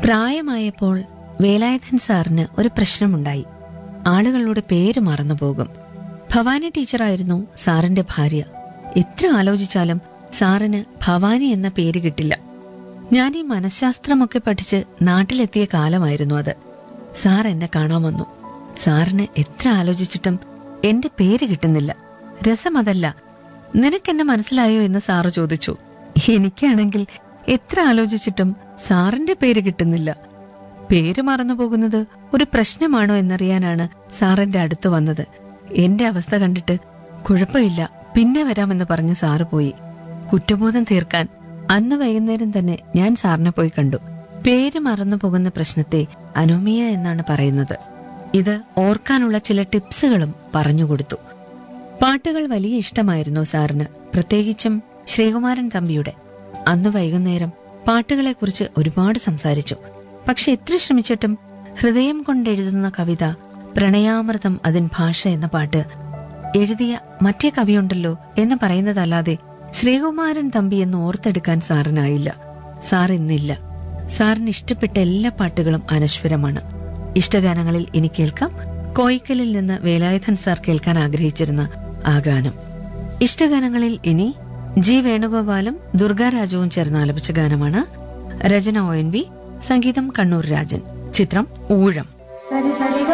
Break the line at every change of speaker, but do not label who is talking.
പ്രായമായപ്പോൾ വേലായുധൻ സാറിന് ഒരു പ്രശ്നമുണ്ടായി ആളുകളുടെ പേര് മറന്നുപോകും ഭവാനി ടീച്ചറായിരുന്നു സാറിന്റെ ഭാര്യ എത്ര ആലോചിച്ചാലും സാറിന് ഭവാനി എന്ന പേര് കിട്ടില്ല ഞാൻ ഈ മനഃശാസ്ത്രമൊക്കെ പഠിച്ച് നാട്ടിലെത്തിയ കാലമായിരുന്നു അത് സാർ എന്നെ കാണാൻ വന്നു സാറിന് എത്ര ആലോചിച്ചിട്ടും എന്റെ പേര് കിട്ടുന്നില്ല രസം അതല്ല നിനക്കെന്നെ മനസ്സിലായോ എന്ന് സാറ് ചോദിച്ചു എനിക്കാണെങ്കിൽ എത്ര ആലോചിച്ചിട്ടും സാറിന്റെ പേര് കിട്ടുന്നില്ല പേര് മറന്നു പോകുന്നത് ഒരു പ്രശ്നമാണോ എന്നറിയാനാണ് സാറിന്റെ അടുത്ത് വന്നത് എന്റെ അവസ്ഥ കണ്ടിട്ട് കുഴപ്പമില്ല പിന്നെ വരാമെന്ന് പറഞ്ഞ് സാറ് പോയി കുറ്റബോധം തീർക്കാൻ അന്ന് വൈകുന്നേരം തന്നെ ഞാൻ സാറിനെ പോയി കണ്ടു പേര് മറന്നു പോകുന്ന പ്രശ്നത്തെ അനോമിയ എന്നാണ് പറയുന്നത് ഇത് ഓർക്കാനുള്ള ചില ടിപ്സുകളും പറഞ്ഞുകൊടുത്തു പാട്ടുകൾ വലിയ ഇഷ്ടമായിരുന്നു സാറിന് പ്രത്യേകിച്ചും ശ്രീകുമാരൻ തമ്പിയുടെ അന്ന് വൈകുന്നേരം പാട്ടുകളെക്കുറിച്ച് ഒരുപാട് സംസാരിച്ചു പക്ഷെ എത്ര ശ്രമിച്ചിട്ടും ഹൃദയം കൊണ്ടെഴുതുന്ന കവിത പ്രണയാമൃതം അതിൻ ഭാഷ എന്ന പാട്ട് എഴുതിയ മറ്റേ കവിയുണ്ടല്ലോ എന്ന് പറയുന്നതല്ലാതെ ശ്രീകുമാരൻ തമ്പി എന്ന് ഓർത്തെടുക്കാൻ സാറിനായില്ല സാർ ഇന്നില്ല സാറിന് ഇഷ്ടപ്പെട്ട എല്ലാ പാട്ടുകളും അനശ്വരമാണ് ഇഷ്ടഗാനങ്ങളിൽ ഇനി കേൾക്കാം കോയിക്കലിൽ നിന്ന് വേലായുധൻ സാർ കേൾക്കാൻ ആഗ്രഹിച്ചിരുന്ന ആ ഗാനം ഇഷ്ടഗാനങ്ങളിൽ ഇനി ജി വേണുഗോപാലും ദുർഗാരാജുവും ചേർന്ന് ആലപിച്ച ഗാനമാണ് രചന ഒ എൻ വി സംഗീതം കണ്ണൂർ രാജൻ ചിത്രം ഊഴം
സരി സരി